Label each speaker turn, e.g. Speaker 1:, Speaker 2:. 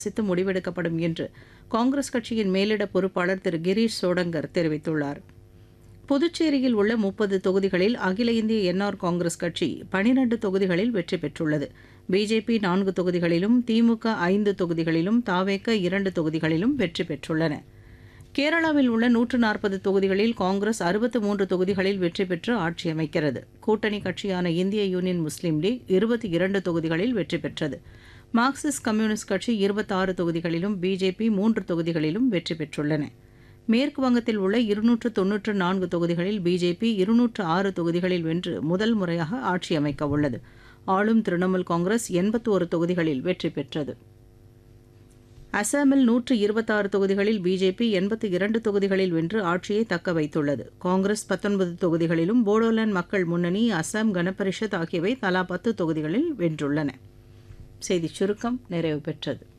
Speaker 1: சித்து முடிவெடுக்கப்படும் என்று காங்கிரஸ் கட்சியின் மேலிட பொறுப்பாளர் திரு கிரீஷ் சோடங்கர் தெரிவித்துள்ளார் புதுச்சேரியில் உள்ள முப்பது தொகுதிகளில் அகில இந்திய என்ஆர் காங்கிரஸ் கட்சி பனிரண்டு தொகுதிகளில் வெற்றி பெற்றுள்ளது பிஜேபி நான்கு தொகுதிகளிலும் திமுக ஐந்து தொகுதிகளிலும் தாவேக இரண்டு தொகுதிகளிலும் வெற்றி பெற்றுள்ளன கேரளாவில் உள்ள நூற்று நாற்பது தொகுதிகளில் காங்கிரஸ் அறுபத்து மூன்று தொகுதிகளில் வெற்றி பெற்று ஆட்சி அமைக்கிறது கூட்டணி கட்சியான இந்திய யூனியன் முஸ்லீம் லீக் இருபத்தி இரண்டு தொகுதிகளில் வெற்றி பெற்றது மார்க்சிஸ்ட் கம்யூனிஸ்ட் கட்சி இருபத்தாறு தொகுதிகளிலும் பிஜேபி மூன்று தொகுதிகளிலும் வெற்றி பெற்றுள்ளன மேற்கு வங்கத்தில் உள்ள இருநூற்று தொன்னூற்று நான்கு தொகுதிகளில் பிஜேபி இருநூற்று ஆறு தொகுதிகளில் வென்று முதல் முறையாக ஆட்சி அமைக்க உள்ளது ஆளும் திரிணாமுல் காங்கிரஸ் எண்பத்தோரு தொகுதிகளில் வெற்றி பெற்றது அசாமில் நூற்று இருபத்தாறு தொகுதிகளில் பிஜேபி எண்பத்தி இரண்டு தொகுதிகளில் வென்று ஆட்சியை தக்க வைத்துள்ளது காங்கிரஸ் பத்தொன்பது தொகுதிகளிலும் போடோலேண்ட் மக்கள் முன்னணி அசாம் கனபரிஷத் ஆகியவை தலா பத்து தொகுதிகளில் வென்றுள்ளன செய்திச் சுருக்கம் நிறைவு பெற்றது